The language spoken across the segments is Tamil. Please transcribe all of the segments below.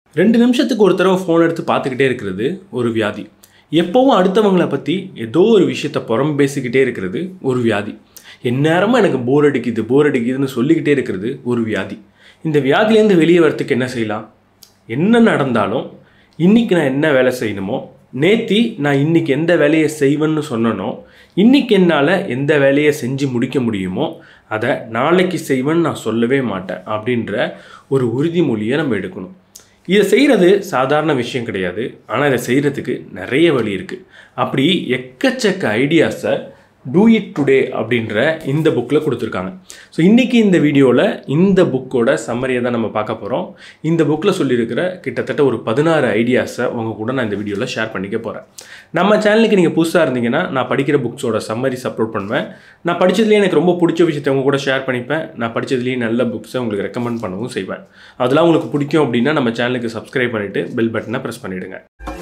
ரெண்டு நிமிஷத்துக்கு ஒரு தடவை ஃபோன் எடுத்து பார்த்துக்கிட்டே இருக்கிறது ஒரு வியாதி எப்போவும் அடுத்தவங்கள பற்றி ஏதோ ஒரு விஷயத்த புறம் பேசிக்கிட்டே இருக்கிறது ஒரு வியாதி எந்நேரமும் எனக்கு போர் அடிக்குது போர் அடிக்குதுன்னு சொல்லிக்கிட்டே இருக்கிறது ஒரு வியாதி இந்த வியாதிலேருந்து வெளியே வரத்துக்கு என்ன செய்யலாம் என்ன நடந்தாலும் இன்றைக்கி நான் என்ன வேலை செய்யணுமோ நேத்தி நான் இன்றைக்கி எந்த வேலையை செய்வேன்னு சொன்னனோ இன்றைக்கி என்னால் எந்த வேலையை செஞ்சு முடிக்க முடியுமோ அதை நாளைக்கு செய்வேன்னு நான் சொல்லவே மாட்டேன் அப்படின்ற ஒரு உறுதிமொழியை நம்ம எடுக்கணும் இதை செய்கிறது சாதாரண விஷயம் கிடையாது ஆனால் இதை செய்கிறதுக்கு நிறைய வழி இருக்குது அப்படி எக்கச்சக்க ஐடியாஸை டூ இட் டுடே அப்படின்ற இந்த புக்கில் கொடுத்துருக்காங்க ஸோ இன்றைக்கி இந்த வீடியோவில் இந்த புக்கோட சம்மரியை தான் நம்ம பார்க்க போகிறோம் இந்த புக்கில் சொல்லியிருக்கிற கிட்டத்தட்ட ஒரு பதினாறு ஐடியாஸை உங்கள் கூட நான் இந்த வீடியோவில் ஷேர் பண்ணிக்க போகிறேன் நம்ம சேனலுக்கு நீங்கள் புதுசாக இருந்தீங்கன்னா நான் படிக்கிற புக்ஸோட சம்மரிஸ் அப்லோட் பண்ணுவேன் நான் படித்ததுலேயே எனக்கு ரொம்ப பிடிச்ச விஷயத்தை உங்க கூட ஷேர் பண்ணிப்பேன் நான் படித்ததுலேயே நல்ல புக்ஸை உங்களுக்கு ரெக்கமெண்ட் பண்ணவும் செய்வேன் அதெல்லாம் உங்களுக்கு பிடிக்கும் அப்படின்னா நம்ம சேனலுக்கு சப்ஸ்கிரைப் பண்ணிவிட்டு பெல் பட்டனை ப்ரெஸ் பண்ணிவிடுங்க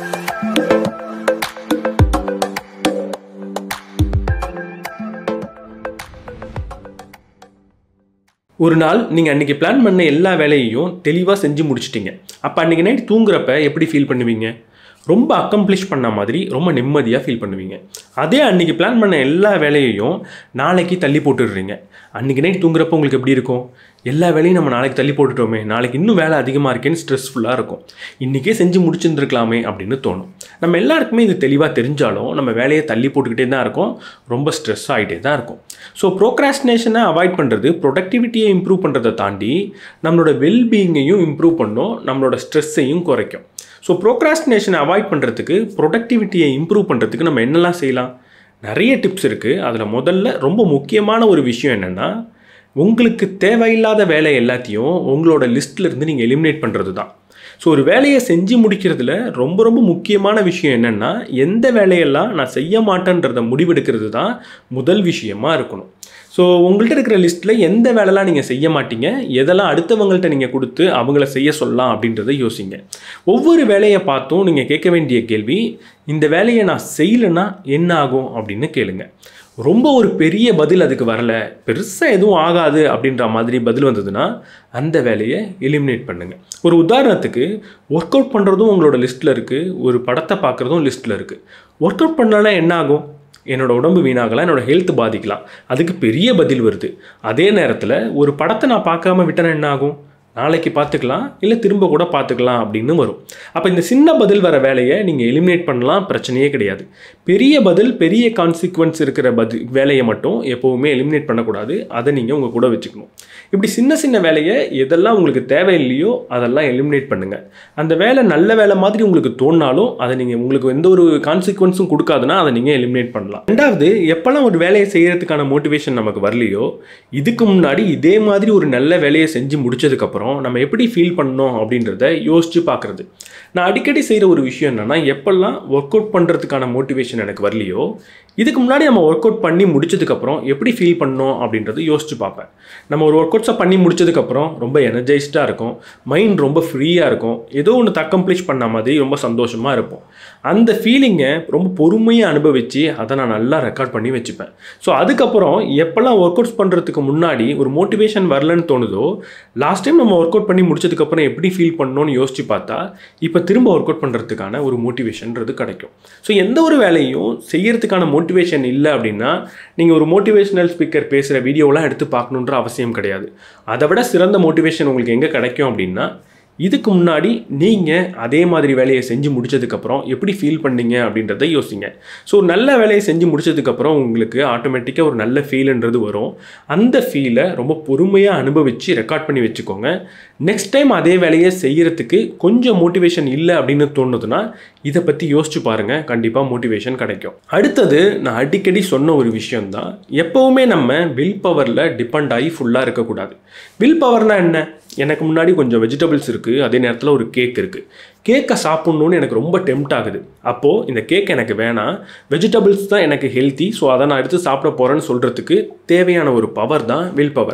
ஒரு நாள் நீங்கள் அன்றைக்கி பிளான் பண்ண எல்லா வேலையையும் தெளிவாக செஞ்சு முடிச்சிட்டிங்க அப்போ அன்றைக்கி நைட் தூங்குறப்ப எப்படி ஃபீல் பண்ணுவீங்க ரொம்ப அக்கம்ப்ளிஷ் பண்ண மாதிரி ரொம்ப நிம்மதியாக ஃபீல் பண்ணுவீங்க அதே அன்றைக்கி பிளான் பண்ண எல்லா வேலையையும் நாளைக்கு தள்ளி போட்டுடுறீங்க அன்றைக்கி நைட் தூங்குறப்ப உங்களுக்கு எப்படி இருக்கும் எல்லா வேலையும் நம்ம நாளைக்கு தள்ளி போட்டுட்டோமே நாளைக்கு இன்னும் வேலை அதிகமாக இருக்கேன்னு ஸ்ட்ரெஸ்ஃபுல்லாக இருக்கும் இன்றைக்கே செஞ்சு முடிச்சிருந்துருக்கலாமே அப்படின்னு தோணும் நம்ம எல்லாருக்குமே இது தெளிவாக தெரிஞ்சாலும் நம்ம வேலையை தள்ளி போட்டுக்கிட்டே தான் இருக்கோம் ரொம்ப ஸ்ட்ரெஸ் ஆகிட்டே தான் இருக்கும் ஸோ ப்ரோக்ராஸ்டினேஷனை அவாய்ட் பண்ணுறது ப்ரொடக்டிவிட்டியை இம்ப்ரூவ் பண்ணுறதை தாண்டி நம்மளோட வெல்பீயிங்கையும் இம்ப்ரூவ் பண்ணும் நம்மளோட ஸ்ட்ரெஸ்ஸையும் குறைக்கும் ஸோ ப்ரோக்ராஸ்டினேஷனை அவாய்ட் பண்ணுறதுக்கு ப்ரொடக்டிவிட்டியை இம்ப்ரூவ் பண்ணுறதுக்கு நம்ம என்னெல்லாம் செய்யலாம் நிறைய டிப்ஸ் இருக்குது அதில் முதல்ல ரொம்ப முக்கியமான ஒரு விஷயம் என்னென்னா உங்களுக்கு தேவையில்லாத வேலை எல்லாத்தையும் உங்களோட லிஸ்ட்டில் இருந்து நீங்கள் எலிமினேட் பண்ணுறது தான் ஸோ ஒரு வேலையை செஞ்சு முடிக்கிறதுல ரொம்ப ரொம்ப முக்கியமான விஷயம் என்னென்னா எந்த வேலையெல்லாம் நான் செய்ய மாட்டேன்றதை முடிவெடுக்கிறது தான் முதல் விஷயமா இருக்கணும் ஸோ உங்கள்கிட்ட இருக்கிற லிஸ்ட்டில் எந்த வேலைலாம் நீங்கள் செய்ய மாட்டீங்க எதெல்லாம் அடுத்தவங்கள்ட்ட நீங்கள் கொடுத்து அவங்கள செய்ய சொல்லலாம் அப்படின்றத யோசிங்க ஒவ்வொரு வேலையை பார்த்தும் நீங்கள் கேட்க வேண்டிய கேள்வி இந்த வேலையை நான் செய்யலைன்னா என்ன ஆகும் அப்படின்னு கேளுங்க ரொம்ப ஒரு பெரிய பதில் அதுக்கு வரல பெருசாக எதுவும் ஆகாது அப்படின்ற மாதிரி பதில் வந்ததுன்னா அந்த வேலையை எலிமினேட் பண்ணுங்கள் ஒரு உதாரணத்துக்கு ஒர்க் அவுட் பண்ணுறதும் உங்களோட லிஸ்ட்டில் இருக்குது ஒரு படத்தை பார்க்குறதும் லிஸ்ட்டில் இருக்குது ஒர்க் அவுட் பண்ணலன்னா என்ன ஆகும் என்னோட உடம்பு வீணாகலாம் என்னோட ஹெல்த் பாதிக்கலாம் அதுக்கு பெரிய பதில் வருது அதே நேரத்தில் ஒரு படத்தை நான் பார்க்காம விட்டேன்னா என்ன ஆகும் நாளைக்கு பார்த்துக்கலாம் இல்லை திரும்ப கூட பார்த்துக்கலாம் அப்படின்னு வரும் அப்போ இந்த சின்ன பதில் வர வேலையை நீங்கள் எலிமினேட் பண்ணலாம் பிரச்சனையே கிடையாது பெரிய பதில் பெரிய கான்சிக்வன்ஸ் இருக்கிற பதில் வேலையை மட்டும் எப்போவுமே எலிமினேட் பண்ணக்கூடாது அதை நீங்கள் உங்கள் கூட வச்சுக்கணும் இப்படி சின்ன சின்ன வேலையை எதெல்லாம் உங்களுக்கு தேவையில்லையோ அதெல்லாம் எலிமினேட் பண்ணுங்கள் அந்த வேலை நல்ல வேலை மாதிரி உங்களுக்கு தோணினாலும் அதை நீங்கள் உங்களுக்கு எந்த ஒரு கான்சிக்வன்ஸும் கொடுக்காதுன்னா அதை நீங்கள் எலிமினேட் பண்ணலாம் ரெண்டாவது எப்போல்லாம் ஒரு வேலையை செய்கிறதுக்கான மோட்டிவேஷன் நமக்கு வரலையோ இதுக்கு முன்னாடி இதே மாதிரி ஒரு நல்ல வேலையை செஞ்சு முடிச்சதுக்கப்புறம் நம்ம எப்படி ஃபீல் பண்ணோம் அப்படின்றத யோசித்து பார்க்குறது நான் அடிக்கடி செய்கிற ஒரு விஷயம் என்னென்னா எப்போல்லாம் ஒர்க் அவுட் பண்ணுறதுக்கான மோட்டிவேஷன் எனக்கு வரலையோ இதுக்கு முன்னாடி நம்ம ஒர்க் அவுட் பண்ணி முடிச்சதுக்கப்புறம் எப்படி ஃபீல் பண்ணோம் அப்படின்றத யோசிச்சு பார்ப்பேன் நம்ம ஒரு ஒர்க் அவுட்ஸை பண்ணி முடிச்சதுக்கப்புறம் ரொம்ப எனர்ஜைஸ்டாக இருக்கும் மைண்ட் ரொம்ப ஃப்ரீயாக இருக்கும் ஏதோ ஒன்று அக்கம்ப்ளிஷ் பண்ண மாதிரி ரொம்ப சந்தோஷமாக இருப்போம் அந்த ஃபீலிங்கை ரொம்ப பொறுமையாக அனுபவித்து அதை நான் நல்லா ரெக்கார்ட் பண்ணி வச்சுப்பேன் ஸோ அதுக்கப்புறம் எப்போல்லாம் ஒர்க் அவுட்ஸ் பண்ணுறதுக்கு முன்னாடி ஒரு மோட்டிவேஷன் வரலன்னு தோணுதோ லாஸ்ட் டைம் நம்ம ஒர்க் அவுட் பண்ணி முடிச்சதுக்கப்புறம் எப்படி ஃபீல் பண்ணணும்னு யோசிச்சு பார்த்தா இப்போ திரும்ப ஒர்க் அவுட் பண்ணுறதுக்கான ஒரு மோட்டிவேஷன்றது கிடைக்கும் ஸோ எந்த ஒரு வேலையும் செய்யறதுக்கான மோட்டிவேஷன் இல்லை அப்படின்னா நீங்கள் ஒரு மோட்டிவேஷனல் ஸ்பீக்கர் பேசுகிற வீடியோலாம் எடுத்து பார்க்கணுன்ற அவசியம் கிடையாது அதை விட சிறந்த மோட்டிவேஷன் உங்களுக்கு எங்கே கிடைக்கும் அப்படின்னா இதுக்கு முன்னாடி நீங்கள் அதே மாதிரி வேலையை செஞ்சு முடிச்சதுக்கப்புறம் எப்படி ஃபீல் பண்ணீங்க அப்படின்றத யோசிங்க ஸோ நல்ல வேலையை செஞ்சு முடிச்சதுக்கப்புறம் உங்களுக்கு ஆட்டோமேட்டிக்காக ஒரு நல்ல ஃபீல்ன்றது வரும் அந்த ஃபீலை ரொம்ப பொறுமையாக அனுபவித்து ரெக்கார்ட் பண்ணி வச்சுக்கோங்க நெக்ஸ்ட் டைம் அதே வேலையை செய்கிறதுக்கு கொஞ்சம் மோட்டிவேஷன் இல்லை அப்படின்னு தோணுதுன்னா இதை பற்றி யோசிச்சு பாருங்கள் கண்டிப்பாக மோட்டிவேஷன் கிடைக்கும் அடுத்தது நான் அடிக்கடி சொன்ன ஒரு விஷயம்தான் எப்போவுமே நம்ம வில் பவரில் டிபெண்ட் ஆகி ஃபுல்லாக இருக்கக்கூடாது வில் பவர்னால் என்ன எனக்கு முன்னாடி கொஞ்சம் வெஜிடபிள்ஸ் இருக்குது அதே நேரத்தில் ஒரு கேக் இருக்குது கேக்கை சாப்பிட்ணுன்னு எனக்கு ரொம்ப டெம்ட் ஆகுது அப்போது இந்த கேக் எனக்கு வேணாம் வெஜிடபிள்ஸ் தான் எனக்கு ஹெல்த்தி ஸோ அதை நான் எடுத்து சாப்பிட போகிறேன்னு சொல்கிறதுக்கு தேவையான ஒரு பவர் தான் வில் பவர்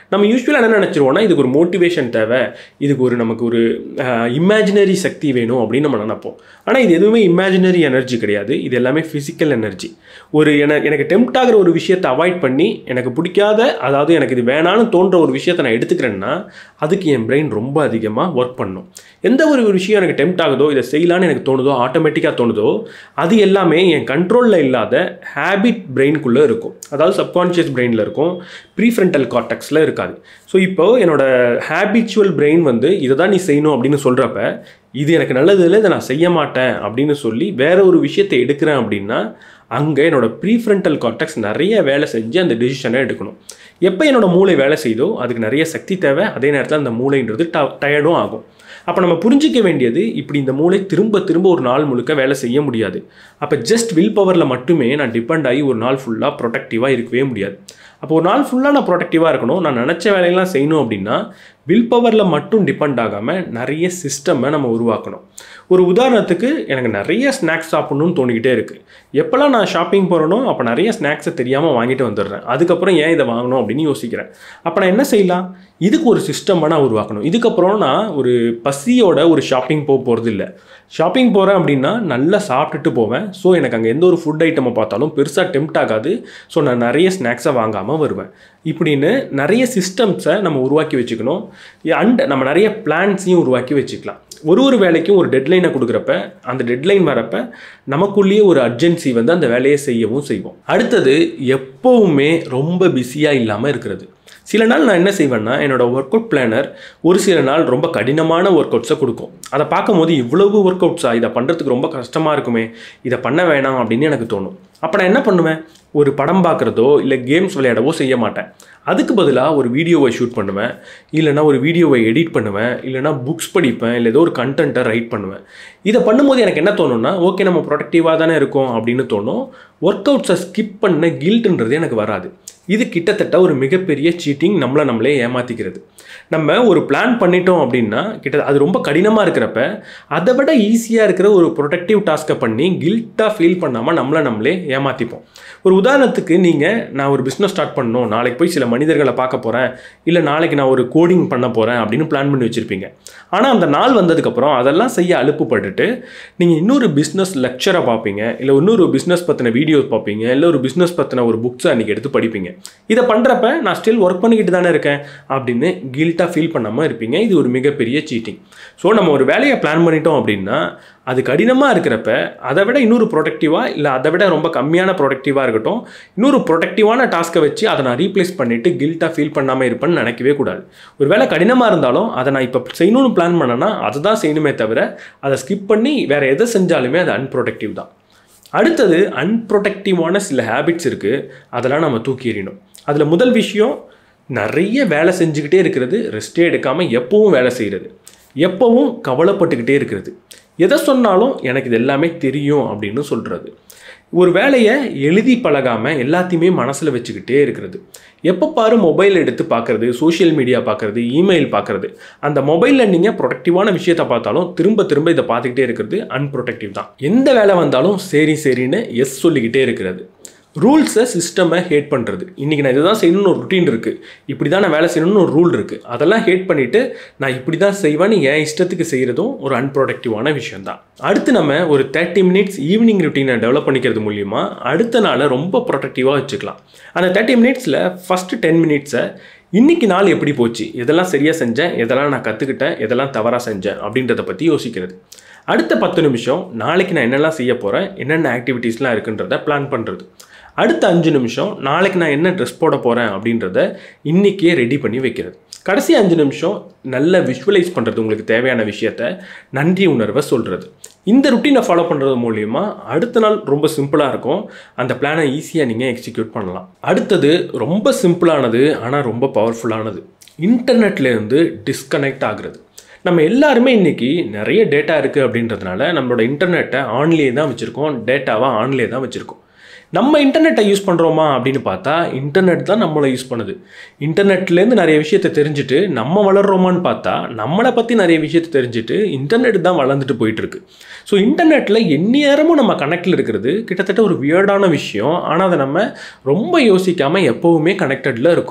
நம்ம யூஸ்வலாக என்ன நினச்சிருவோம்னா இதுக்கு ஒரு மோட்டிவேஷன் தேவை இதுக்கு ஒரு நமக்கு ஒரு இமேஜினரி சக்தி வேணும் அப்படின்னு நம்ம நினைப்போம் ஆனால் இது எதுவுமே இமேஜினரி எனர்ஜி கிடையாது இது எல்லாமே ஃபிசிக்கல் எனர்ஜி ஒரு என எனக்கு டெம்ட் ஆகிற ஒரு விஷயத்தை அவாய்ட் பண்ணி எனக்கு பிடிக்காத அதாவது எனக்கு இது வேணான்னு தோன்ற ஒரு விஷயத்தை நான் எடுத்துக்கிறேன்னா அதுக்கு என் பிரெயின் ரொம்ப அதிகமாக ஒர்க் பண்ணும் எந்த ஒரு விஷயம் எனக்கு டெம்ட் ஆகுதோ இதை செய்யலான்னு எனக்கு தோணுதோ ஆட்டோமேட்டிக்காக தோணுதோ அது எல்லாமே என் கண்ட்ரோலில் இல்லாத ஹேபிட் பிரெயினுக்குள்ளே இருக்கும் அதாவது சப்கான்ஷியஸ் பிரெயினில் இருக்கும் ப்ரீஃப்ரண்டல் கார்டெக்ஸில் இருக்காது ஸோ இப்போ என்னோட ஹேபிச்சுவல் பிரெயின் வந்து இதை தான் நீ செய்யணும் அப்படின்னு சொல்கிறப்ப இது எனக்கு நல்லது இல்லை இதை நான் செய்ய மாட்டேன் அப்படின்னு சொல்லி வேற ஒரு விஷயத்தை எடுக்கிறேன் அப்படின்னா அங்கே என்னோட ப்ரீஃப்ரண்டல் கார்டெக்ஸ் நிறைய வேலை செஞ்சு அந்த டிசிஷனை எடுக்கணும் எப்போ என்னோட மூளை வேலை செய்தோ அதுக்கு நிறைய சக்தி தேவை அதே நேரத்தில் அந்த மூளைன்றது ட டயர்டும் ஆகும் அப்போ நம்ம புரிஞ்சிக்க வேண்டியது இப்படி இந்த மூளை திரும்ப திரும்ப ஒரு நாள் முழுக்க வேலை செய்ய முடியாது அப்போ ஜஸ்ட் வில் பவரில் மட்டுமே நான் டிபெண்ட் ஆகி ஒரு நாள் ஃபுல்லாக ப்ரொடக்டிவாக இருக்கவே முடியாது அப்போ ஒரு நாள் ஃபுல்லாக நான் ப்ரொடக்டிவாக இருக்கணும் நான் நினச்ச வேலையெல்லாம் செய்யணும் அப்படின்னா வில் பவரில் மட்டும் டிபெண்ட் ஆகாமல் நிறைய சிஸ்டமை நம்ம உருவாக்கணும் ஒரு உதாரணத்துக்கு எனக்கு நிறைய ஸ்நாக்ஸ் சாப்பிட்ணுன்னு தோணிக்கிட்டே இருக்குது எப்போல்லாம் நான் ஷாப்பிங் போகிறனோ அப்போ நிறைய ஸ்நாக்ஸை தெரியாமல் வாங்கிட்டு வந்துடுறேன் அதுக்கப்புறம் ஏன் இதை வாங்கணும் அப்படின்னு யோசிக்கிறேன் அப்போ நான் என்ன செய்யலாம் இதுக்கு ஒரு சிஸ்டமாக நான் உருவாக்கணும் இதுக்கப்புறம் நான் ஒரு பசியோட ஒரு ஷாப்பிங் போக போகிறது இல்லை ஷாப்பிங் போகிறேன் அப்படின்னா நல்லா சாப்பிட்டுட்டு போவேன் ஸோ எனக்கு அங்கே எந்த ஒரு ஃபுட் ஐட்டமை பார்த்தாலும் பெருசாக டெம்ட் ஆகாது ஸோ நான் நிறைய ஸ்நாக்ஸை வாங்காமல் வருவேன் இப்படின்னு நிறைய சிஸ்டம்ஸை நம்ம உருவாக்கி வச்சுக்கணும் அண்ட் நம்ம நிறைய பிளான்ஸையும் உருவாக்கி வச்சுக்கலாம் ஒரு ஒரு வேலைக்கும் ஒரு டெட்லைனை கொடுக்குறப்ப அந்த டெட்லைன் வரப்ப நமக்குள்ளேயே ஒரு அர்ஜென்சி வந்து அந்த வேலையை செய்யவும் செய்வோம் அடுத்தது எப்போவுமே ரொம்ப பிஸியாக இல்லாமல் இருக்கிறது சில நாள் நான் என்ன செய்வேன்னா என்னோட ஒர்க் அவுட் பிளானர் ஒரு சில நாள் ரொம்ப கடினமான ஒர்க் அவுட்ஸை கொடுக்கும் அதை பார்க்கும்போது இவ்வளவு ஒர்க் அவுட்ஸா இதை பண்ணுறதுக்கு ரொம்ப கஷ்டமாக இருக்குமே இதை பண்ண வேணாம் அப்படின்னு எனக்கு தோணும் அப்போ நான் என்ன பண்ணுவேன் ஒரு படம் பார்க்குறதோ இல்லை கேம்ஸ் விளையாடவோ செய்ய மாட்டேன் அதுக்கு பதிலாக ஒரு வீடியோவை ஷூட் பண்ணுவேன் இல்லைனா ஒரு வீடியோவை எடிட் பண்ணுவேன் இல்லைனா புக்ஸ் படிப்பேன் இல்லை ஏதோ ஒரு கண்டென்ட்டை ரைட் பண்ணுவேன் இதை பண்ணும்போது எனக்கு என்ன தோணும்னா ஓகே நம்ம ப்ரொடக்டிவாக தானே இருக்கோம் அப்படின்னு தோணும் ஒர்க் அவுட்ஸை ஸ்கிப் பண்ண கில்ட்டுன்றது எனக்கு வராது இது கிட்டத்தட்ட ஒரு மிகப்பெரிய சீட்டிங் நம்மளை நம்மளே ஏமாற்றிக்கிறது நம்ம ஒரு பிளான் பண்ணிட்டோம் அப்படின்னா கிட்ட அது ரொம்ப கடினமாக இருக்கிறப்ப அதை விட ஈஸியாக இருக்கிற ஒரு ப்ரொடக்டிவ் டாஸ்க்கை பண்ணி கில்ட்டாக ஃபீல் பண்ணாமல் நம்மளை நம்மளே ஏமாற்றிப்போம் ஒரு உதாரணத்துக்கு நீங்கள் நான் ஒரு பிஸ்னஸ் ஸ்டார்ட் பண்ணணும் நாளைக்கு போய் சில மனிதர்களை பார்க்க போகிறேன் இல்லை நாளைக்கு நான் ஒரு கோடிங் பண்ண போகிறேன் அப்படின்னு பிளான் பண்ணி வச்சுருப்பீங்க ஆனால் அந்த நாள் வந்ததுக்கப்புறம் அதெல்லாம் செய்ய அலுப்புப்பட்டுட்டு நீங்கள் இன்னொரு பிஸ்னஸ் லெக்சரை பார்ப்பீங்க இல்லை இன்னொரு பிஸ்னஸ் பற்றின வீடியோஸ் பார்ப்பீங்க இல்லை ஒரு பிஸ்னஸ் பற்றின ஒரு புக்ஸை அன்றைக்கி எடுத்து படிப்பீங்க இதை பண்ணுறப்ப நான் ஸ்டில் ஒர்க் பண்ணிக்கிட்டு தானே இருக்கேன் அப்படின்னு கில்ட்டாக ஃபீல் பண்ணாமல் இருப்பீங்க இது ஒரு மிகப்பெரிய சீட்டிங் ஸோ நம்ம ஒரு வேலையை பிளான் பண்ணிட்டோம் அப்படின்னா அது கடினமாக இருக்கிறப்ப அதை விட இன்னொரு ப்ரொடக்டிவாக இல்லை அதை விட ரொம்ப கம்மியான ப்ரொடக்டிவாக இருக்கட்டும் இன்னொரு ப்ரொடக்டிவான டாஸ்க்கை வச்சு அதை நான் ரீப்ளேஸ் பண்ணிவிட்டு கில்ட்டாக ஃபீல் பண்ணாமல் இருப்பேன்னு நினைக்கவே கூடாது ஒரு வேலை கடினமாக இருந்தாலும் அதை நான் இப்போ செய்யணும்னு பிளான் பண்ணேன்னா அதை தான் செய்யணுமே தவிர அதை ஸ்கிப் பண்ணி வேறு எதை செஞ்சாலுமே அது அன்ப்ரொடக்டிவ் தான் அடுத்தது அன்ப்ரொடக்டிவான சில ஹேபிட்ஸ் இருக்குது அதெல்லாம் நம்ம தூக்கி எறியணும் அதில் முதல் விஷயம் நிறைய வேலை செஞ்சுக்கிட்டே இருக்கிறது ரெஸ்ட்டே எடுக்காமல் எப்பவும் வேலை செய்கிறது எப்பவும் கவலைப்பட்டுக்கிட்டே இருக்கிறது எதை சொன்னாலும் எனக்கு இது எல்லாமே தெரியும் அப்படின்னு சொல்கிறது ஒரு வேலையை எழுதி பழகாமல் எல்லாத்தையுமே மனசில் வச்சுக்கிட்டே இருக்கிறது எப்போ பாரு மொபைல் எடுத்து பார்க்குறது சோஷியல் மீடியா பார்க்குறது இமெயில் பார்க்குறது அந்த மொபைலில் நீங்கள் ப்ரொடக்டிவான விஷயத்தை பார்த்தாலும் திரும்ப திரும்ப இதை பார்த்துக்கிட்டே இருக்கிறது அன்ப்ரொடக்டிவ் தான் எந்த வேலை வந்தாலும் சரி சரின்னு எஸ் சொல்லிக்கிட்டே இருக்கிறது ரூல்ஸை சிஸ்டமை ஹேட் பண்ணுறது இன்றைக்கி நான் இதுதான் செய்யணும்னு ஒரு ருட்டீன் இருக்குது இப்படி தான் நான் வேலை செய்யணும்னு ஒரு ரூல் இருக்குது அதெல்லாம் ஹேட் பண்ணிவிட்டு நான் இப்படி தான் செய்வேன்னு என் இஷ்டத்துக்கு செய்கிறதும் ஒரு அன்ப்ரொடக்டிவான விஷயம் தான் அடுத்து நம்ம ஒரு தேர்ட்டி மினிட்ஸ் ஈவினிங் ருட்டீனை டெவலப் பண்ணிக்கிறது மூலிமா அடுத்த நாளை ரொம்ப ப்ரொடக்டிவாக வச்சுக்கலாம் அந்த தேர்ட்டி மினிட்ஸில் ஃபஸ்ட்டு டென் மினிட்ஸை இன்றைக்கி நாள் எப்படி போச்சு எதெல்லாம் சரியாக செஞ்சேன் எதெல்லாம் நான் கற்றுக்கிட்டேன் எதெல்லாம் தவறாக செஞ்சேன் அப்படின்றத பற்றி யோசிக்கிறது அடுத்த பத்து நிமிஷம் நாளைக்கு நான் என்னெல்லாம் செய்ய போகிறேன் என்னென்ன ஆக்டிவிட்டீஸ்லாம் இருக்குன்றத பிளான் பண்ணுறது அடுத்த அஞ்சு நிமிஷம் நாளைக்கு நான் என்ன ட்ரெஸ் போட போகிறேன் அப்படின்றத இன்றைக்கே ரெடி பண்ணி வைக்கிறது கடைசி அஞ்சு நிமிஷம் நல்ல விஷுவலைஸ் பண்ணுறது உங்களுக்கு தேவையான விஷயத்த நன்றி உணர்வை சொல்கிறது இந்த ருட்டீனை ஃபாலோ பண்ணுறது மூலிமா அடுத்த நாள் ரொம்ப சிம்பிளாக இருக்கும் அந்த பிளானை ஈஸியாக நீங்கள் எக்ஸிக்யூட் பண்ணலாம் அடுத்தது ரொம்ப சிம்பிளானது ஆனால் ரொம்ப பவர்ஃபுல்லானது இன்டர்நெட்லேருந்து டிஸ்கனெக்ட் ஆகுறது நம்ம எல்லாருமே இன்றைக்கி நிறைய டேட்டா இருக்குது அப்படின்றதுனால நம்மளோட இன்டர்நெட்டை ஆன்லேயே தான் வச்சுருக்கோம் டேட்டாவாக ஆன்லேயே தான் வச்சுருக்கோம் நம்ம இன்டர்நெட்டை யூஸ் பண்ணுறோமா அப்படின்னு பார்த்தா இன்டர்நெட் தான் நம்மளை யூஸ் பண்ணுது இன்டர்நெட்லேருந்து நிறைய விஷயத்தை தெரிஞ்சுட்டு நம்ம வளர்கிறோமான்னு பார்த்தா நம்மளை பற்றி நிறைய விஷயத்தை தெரிஞ்சுட்டு இன்டர்நெட் தான் வளர்ந்துட்டு போயிட்டுருக்கு ஸோ இன்டர்நெட்டில் எந்நேரமும் நம்ம கனெக்டில் இருக்கிறது கிட்டத்தட்ட ஒரு வியர்டான விஷயம் ஆனால் அதை நம்ம ரொம்ப யோசிக்காமல் எப்போவுமே கனெக்டடில் இருக்கும்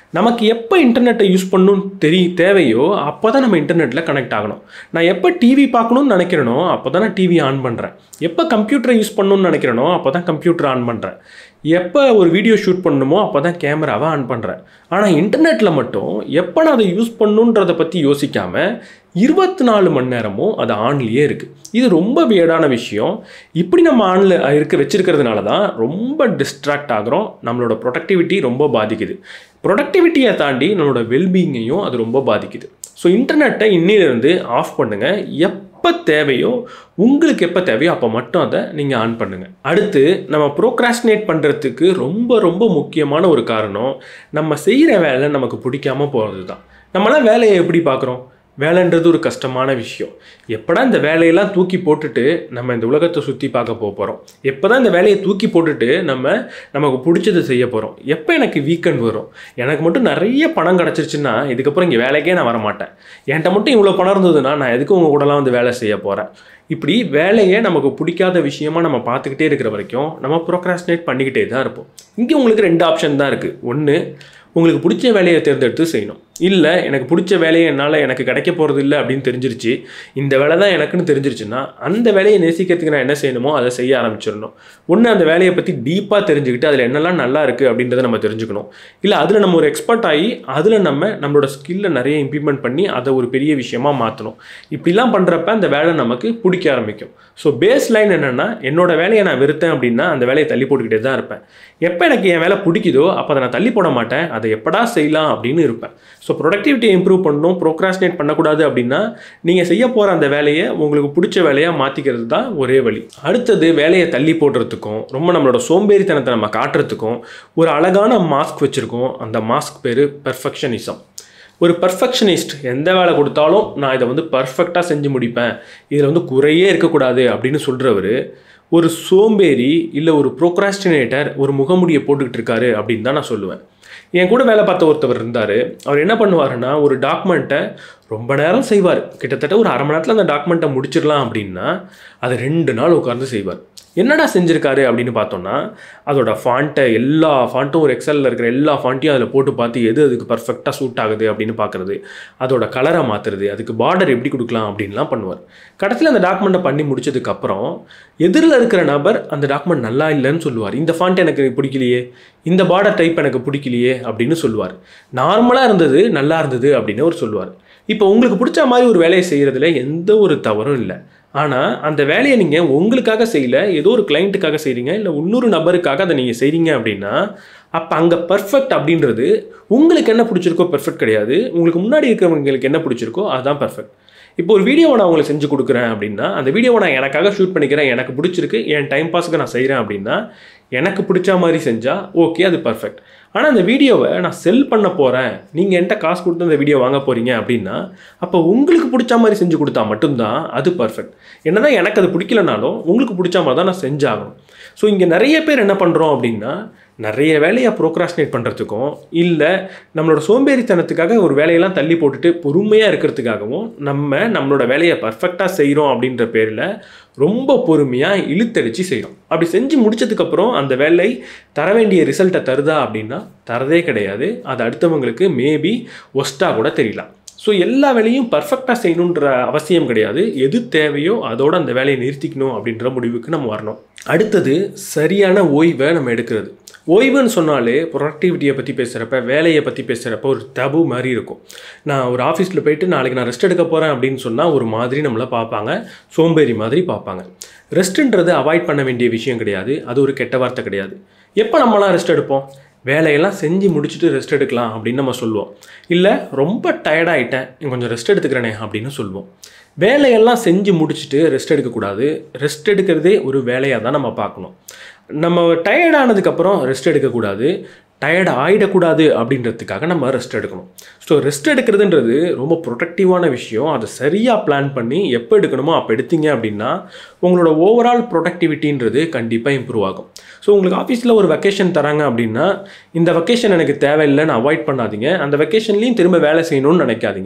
நமக்கு எப்போ இன்டர்நெட்டை யூஸ் பண்ணணும்னு தெரிய தேவையோ அப்போ தான் நம்ம இன்டர்நெட்டில் கனெக்ட் ஆகணும் நான் எப்போ டிவி பார்க்கணும்னு நினைக்கிறேனோ அப்போ தான் நான் டிவி ஆன் பண்ணுறேன் எப்போ கம்ப்யூட்டரை யூஸ் பண்ணணும்னு நினைக்கிறேனோ அப்போ தான் கம்ப்யூட்டர் ஆன் பண்ணுறேன் எப்போ ஒரு வீடியோ ஷூட் பண்ணணுமோ அப்போ தான் கேமராவை ஆன் பண்ணுறேன் ஆனால் இன்டர்நெட்டில் மட்டும் எப்போ நான் அதை யூஸ் பண்ணணுன்றதை பற்றி யோசிக்காமல் இருபத்தி நாலு மணி நேரமும் அது ஆன்லேயே இருக்குது இது ரொம்ப வியடான விஷயம் இப்படி நம்ம ஆனில் இருக்க வச்சிருக்கிறதுனால தான் ரொம்ப டிஸ்ட்ராக்ட் ஆகிறோம் நம்மளோட ப்ரொடக்டிவிட்டி ரொம்ப பாதிக்குது ப்ரொடக்டிவிட்டியை தாண்டி நம்மளோட வெல்பீயிங்கையும் அது ரொம்ப பாதிக்குது ஸோ இன்டர்நெட்டை இன்னிலிருந்து ஆஃப் பண்ணுங்கள் எப்போ தேவையோ உங்களுக்கு எப்போ தேவையோ அப்போ மட்டும் அதை நீங்கள் ஆன் பண்ணுங்கள் அடுத்து நம்ம ப்ரோக்ராஸ்டினேட் பண்ணுறதுக்கு ரொம்ப ரொம்ப முக்கியமான ஒரு காரணம் நம்ம செய்கிற வேலை நமக்கு பிடிக்காம போகிறது தான் நம்மளாம் வேலையை எப்படி பார்க்குறோம் வேலைன்றது ஒரு கஷ்டமான விஷயம் எப்படா இந்த வேலையெல்லாம் தூக்கி போட்டுட்டு நம்ம இந்த உலகத்தை சுற்றி பார்க்க போக போகிறோம் எப்போ தான் இந்த வேலையை தூக்கி போட்டுட்டு நம்ம நமக்கு பிடிச்சதை செய்ய போகிறோம் எப்போ எனக்கு வீக்கெண்ட் வரும் எனக்கு மட்டும் நிறைய பணம் கிடச்சிருச்சுன்னா இதுக்கப்புறம் இங்கே வேலைக்கே நான் வரமாட்டேன் என்கிட்ட மட்டும் இவ்வளோ பணம் இருந்ததுன்னா நான் எதுக்கு உங்கள் கூடலாம் வந்து வேலை செய்ய போகிறேன் இப்படி வேலையை நமக்கு பிடிக்காத விஷயமா நம்ம பார்த்துக்கிட்டே இருக்கிற வரைக்கும் நம்ம ப்ரோக்ராஸ்டினேட் பண்ணிக்கிட்டே தான் இருப்போம் இங்கே உங்களுக்கு ரெண்டு ஆப்ஷன் தான் இருக்குது ஒன்று உங்களுக்கு பிடிச்ச வேலையை தேர்ந்தெடுத்து செய்யணும் இல்லை எனக்கு பிடிச்ச வேலையை என்னால் எனக்கு கிடைக்க போகிறது இல்லை அப்படின்னு தெரிஞ்சிருச்சு இந்த வேலை தான் எனக்குன்னு தெரிஞ்சிருச்சுன்னா அந்த வேலையை நேசிக்கிறதுக்கு நான் என்ன செய்யணுமோ அதை செய்ய ஆரம்பிச்சிடணும் ஒன்று அந்த வேலையை பற்றி டீப்பாக தெரிஞ்சுக்கிட்டு அதில் என்னெல்லாம் நல்லா இருக்குது அப்படின்றத நம்ம தெரிஞ்சுக்கணும் இல்லை அதில் நம்ம ஒரு எக்ஸ்பர்ட் ஆகி அதில் நம்ம நம்மளோட ஸ்கில்லை நிறைய இம்ப்ளிமெண்ட் பண்ணி அதை ஒரு பெரிய விஷயமா மாற்றணும் இப்படிலாம் பண்ணுறப்ப அந்த வேலை நமக்கு பிடிக்க ஆரம்பிக்கும் ஸோ பேஸ் லைன் என்னென்னா என்னோட வேலையை நான் வெறுத்தேன் அப்படின்னா அந்த வேலையை தள்ளி போட்டுக்கிட்டே தான் இருப்பேன் எப்போ எனக்கு என் வேலை பிடிக்குதோ அப்போ அதை நான் தள்ளி போட மாட்டேன் அதை எப்படா செய்யலாம் அப்படின்னு இருப்பேன் ஸோ ப்ரொடக்டிவிட்டியை இம்ப்ரூவ் பண்ணணும் ப்ரோக்ராஸ்டினேட் பண்ணக்கூடாது அப்படின்னா நீங்கள் செய்ய போகிற அந்த வேலையை உங்களுக்கு பிடிச்ச வேலையாக மாற்றிக்கிறது தான் ஒரே வழி அடுத்தது வேலையை தள்ளி போடுறதுக்கும் ரொம்ப நம்மளோட சோம்பேறித்தனத்தை நம்ம காட்டுறதுக்கும் ஒரு அழகான மாஸ்க் வச்சுருக்கோம் அந்த மாஸ்க் பேர் பெர்ஃபெக்ஷனிசம் ஒரு பர்ஃபெக்ஷனிஸ்ட் எந்த வேலை கொடுத்தாலும் நான் இதை வந்து பர்ஃபெக்டாக செஞ்சு முடிப்பேன் இதில் வந்து குறையே இருக்கக்கூடாது அப்படின்னு சொல்கிறவர் ஒரு சோம்பேறி இல்லை ஒரு ப்ரோக்ராஸ்டினேட்டர் ஒரு முகமுடியை போட்டுக்கிட்டு இருக்காரு அப்படின்னு தான் நான் சொல்லுவேன் என் கூட வேலை பார்த்த ஒருத்தவர் இருந்தார் அவர் என்ன பண்ணுவாருன்னா ஒரு டாக்குமெண்ட்டை ரொம்ப நேரம் செய்வார் கிட்டத்தட்ட ஒரு அரை மணி நேரத்தில் அந்த டாக்குமெண்ட்டை முடிச்சிடலாம் அப்படின்னா அதை ரெண்டு நாள் உட்கார்ந்து செய்வார் என்னடா செஞ்சுருக்காரு அப்படின்னு பார்த்தோம்னா அதோட ஃபாண்ட்டை எல்லா ஃபாண்ட்டும் ஒரு எக்ஸலில் இருக்கிற எல்லா ஃபாண்ட்டையும் அதில் போட்டு பார்த்து எது அதுக்கு பர்ஃபெக்டாக சூட் ஆகுது அப்படின்னு பார்க்குறது அதோட கலரை மாற்றுறது அதுக்கு பார்டர் எப்படி கொடுக்கலாம் அப்படின்லாம் பண்ணுவார் கடைசியில் அந்த டாக்குமெண்ட்டை பண்ணி முடிச்சதுக்கப்புறம் எதிரில் இருக்கிற நபர் அந்த டாக்குமெண்ட் நல்லா இல்லைன்னு சொல்லுவார் இந்த ஃபாண்ட் எனக்கு பிடிக்கலையே இந்த பார்டர் டைப் எனக்கு பிடிக்கலையே அப்படின்னு சொல்லுவார் நார்மலாக இருந்தது நல்லா இருந்தது அப்படின்னு அவர் சொல்லுவார் இப்போ உங்களுக்கு பிடிச்ச மாதிரி ஒரு வேலையை செய்கிறதுல எந்த ஒரு தவறும் இல்லை ஆனால் அந்த வேலையை நீங்கள் உங்களுக்காக செய்யல ஏதோ ஒரு கிளைண்ட்டுக்காக செய்கிறீங்க இல்லை இன்னொரு நபருக்காக அதை நீங்கள் செய்கிறீங்க அப்படின்னா அப்போ அங்கே பர்ஃபெக்ட் அப்படின்றது உங்களுக்கு என்ன பிடிச்சிருக்கோ பெர்ஃபெக்ட் கிடையாது உங்களுக்கு முன்னாடி இருக்கிறவங்களுக்கு என்ன பிடிச்சிருக்கோ அதுதான் பர்ஃபெக்ட் இப்போ ஒரு வீடியோவை நான் உங்களுக்கு செஞ்சு கொடுக்குறேன் அப்படின்னா அந்த வீடியோவை நான் எனக்காக ஷூட் பண்ணிக்கிறேன் எனக்கு பிடிச்சிருக்கு என் டைம் பாஸுக்கு நான் செய்கிறேன் அப்படின்னா எனக்கு பிடிச்ச மாதிரி செஞ்சால் ஓகே அது பர்ஃபெக்ட் ஆனால் அந்த வீடியோவை நான் செல் பண்ண போகிறேன் நீங்கள் என்கிட்ட காசு கொடுத்து அந்த வீடியோ வாங்க போகிறீங்க அப்படின்னா அப்போ உங்களுக்கு பிடிச்ச மாதிரி செஞ்சு கொடுத்தா மட்டும்தான் அது பர்ஃபெக்ட் என்னதான் எனக்கு அது பிடிக்கலனாலும் உங்களுக்கு பிடிச்ச மாதிரி தான் நான் செஞ்சாகணும் ஸோ இங்கே நிறைய பேர் என்ன பண்ணுறோம் அப்படின்னா நிறைய வேலையை ப்ரோக்ராஸ்டினேட் பண்ணுறதுக்கும் இல்லை நம்மளோட சோம்பேறித்தனத்துக்காக ஒரு வேலையெல்லாம் தள்ளி போட்டுட்டு பொறுமையாக இருக்கிறதுக்காகவும் நம்ம நம்மளோட வேலையை பர்ஃபெக்டாக செய்கிறோம் அப்படின்ற பேரில் ரொம்ப பொறுமையாக இழுத்தடிச்சு செய்கிறோம் அப்படி செஞ்சு முடிச்சதுக்கப்புறம் அந்த வேலை தர வேண்டிய ரிசல்ட்டை தருதா அப்படின்னா தரதே கிடையாது அது அடுத்தவங்களுக்கு மேபி ஒஸ்ட்டாக கூட தெரியலாம் ஸோ எல்லா வேலையும் பர்ஃபெக்டாக செய்யணுன்ற அவசியம் கிடையாது எது தேவையோ அதோட அந்த வேலையை நிறுத்திக்கணும் அப்படின்ற முடிவுக்கு நம்ம வரணும் அடுத்தது சரியான ஓய்வை நம்ம எடுக்கிறது ஓய்வுன்னு சொன்னாலே ப்ரொடக்டிவிட்டியை பற்றி பேசுகிறப்ப வேலையை பற்றி பேசுகிறப்ப ஒரு தபு மாதிரி இருக்கும் நான் ஒரு ஆஃபீஸில் போயிட்டு நாளைக்கு நான் ரெஸ்ட் எடுக்க போகிறேன் அப்படின்னு சொன்னால் ஒரு மாதிரி நம்மளை பார்ப்பாங்க சோம்பேறி மாதிரி பார்ப்பாங்க ரெஸ்ட்டுன்றது அவாய்ட் பண்ண வேண்டிய விஷயம் கிடையாது அது ஒரு கெட்ட வார்த்தை கிடையாது எப்போ நம்மளாம் ரெஸ்ட் எடுப்போம் வேலையெல்லாம் செஞ்சு முடிச்சுட்டு ரெஸ்ட் எடுக்கலாம் அப்படின்னு நம்ம சொல்லுவோம் இல்லை ரொம்ப டயர்டாயிட்டேன் கொஞ்சம் ரெஸ்ட் எடுத்துக்கிறேனே அப்படின்னு சொல்லுவோம் வேலையெல்லாம் செஞ்சு முடிச்சுட்டு ரெஸ்ட் எடுக்கக்கூடாது ரெஸ்ட் எடுக்கிறதே ஒரு வேலையாக தான் நம்ம பார்க்கணும் நம்ம டயர்ட் ஆனதுக்கப்புறம் ரெஸ்ட் எடுக்கக்கூடாது டயர்ட் ஆகிடக்கூடாது அப்படின்றதுக்காக நம்ம ரெஸ்ட் எடுக்கணும் ஸோ ரெஸ்ட் எடுக்கிறதுன்றது ரொம்ப ப்ரொடக்டிவான விஷயம் அதை சரியாக பிளான் பண்ணி எப்போ எடுக்கணுமோ அப்போ எடுத்தீங்க அப்படின்னா உங்களோட ஓவரால் ப்ரொடக்டிவிட்டின்றது கண்டிப்பாக இம்ப்ரூவ் ஆகும் ஸோ உங்களுக்கு ஆஃபீஸில் ஒரு வெக்கேஷன் தராங்க அப்படின்னா இந்த வெக்கேஷன் எனக்கு தேவையில்லைன்னு அவாய்ட் பண்ணாதீங்க அந்த வெக்கேஷன்லேயும் திரும்ப வேலை செய்யணும்னு நினைக்காதீங்க